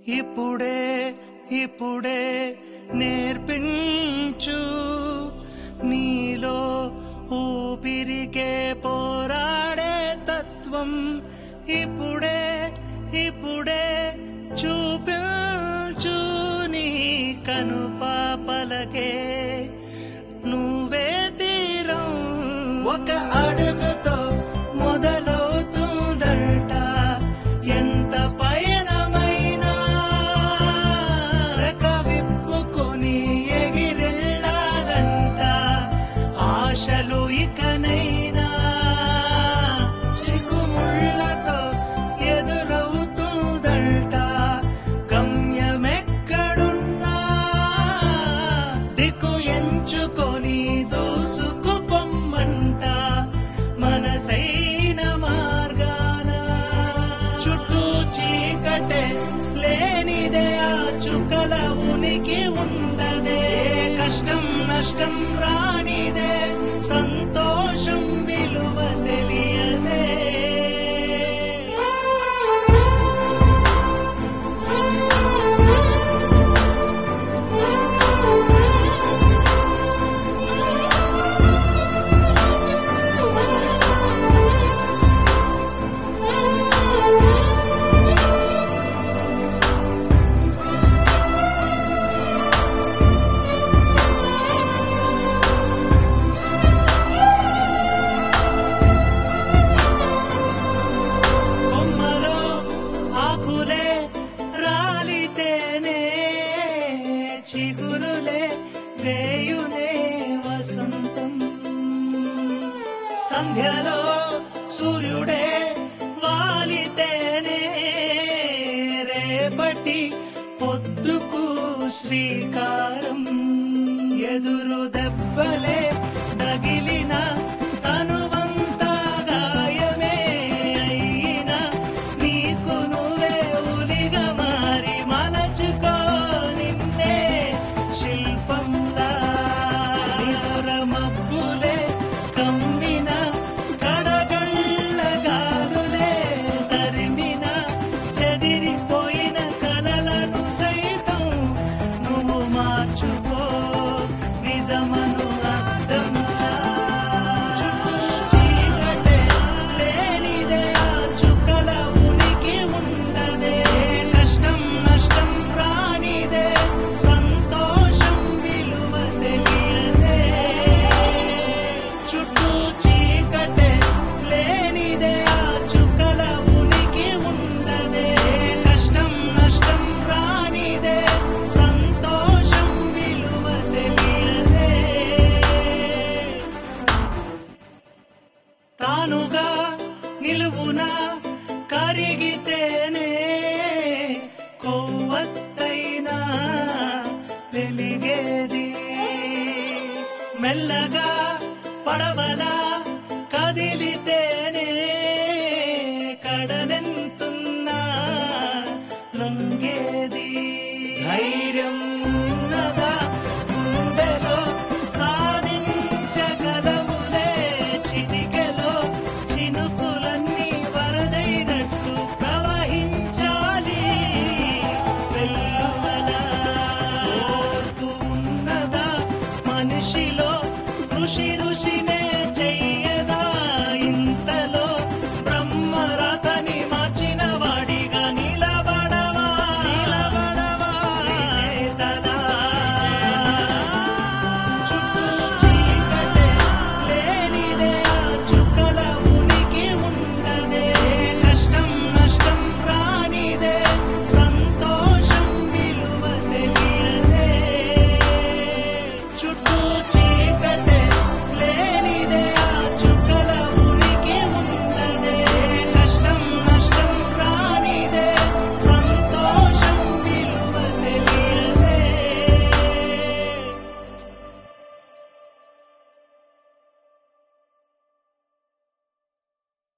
ఇప్పుడే ఇప్పుడే నేర్పించు నీలో ఊపిరికే పోరాడే తత్వం ఇప్పుడే ఇప్పుడే చూపించు నీ కను పాపలకే నువ్వే తీరం ఒక అడుగుతో మొదలవుతుందట ఎంత పయనమైనా రెక్క విప్పుకొని ఎగిరెళ్ళాలంట ఆశలు ఇకనైనా చిక్కుముళ్ళతో ఎదురవుతుందట గమ్యమెక్కడున్నా దిక్కు ఎంచుకొని దూసుకు పొమ్మంట మనసైన మార్గాన చుట్టూ చీకటే లేనిదే ఆ చుక్కల ఉనికి ఉండదే కష్టం నష్టం రానిదే సంతోషం విలువ తెలియదే కొమ్మలో ఆకులే రాలితేనే చిగురులే వేయునే వసంతం సంధ్యలో సూర్యుడే వాలితేనే రేపటి పొద్దుకు శ్రీకారం ఎదురు దెబ్బలే తగిలిన తనువంతా గాయమే అయినా నీకు నువ్వే ఉలిగా మారి మలచుకో నిన్నే శిల్పంలా నిదుర మబ్బులే కమ్మిన కడగళ్ళ గాలులే తరిమిన చెదిరిపోయిన కలలను సైతం నువ్వు మార్చుకో నిజమను అర్థములా చుట్టూ చీకటే లేనిదే ఆ చుక్కల ఉనికి ఉండదే కష్టం నష్టం రానిదే సంతోషం విలువ తెలియదే చుట్టూ చీకటే లేనిదే ఆ చుక్కల ఉనికి ఉండదే కష్టం నష్టం రానిదే సంతోషం విలువ తెలియదే తానుగా నిలువున కరిగితేనే కొవ్వత్తైనా వెలిగేది మెల్లగా పడవలా కదిలితేనే కడలెన్న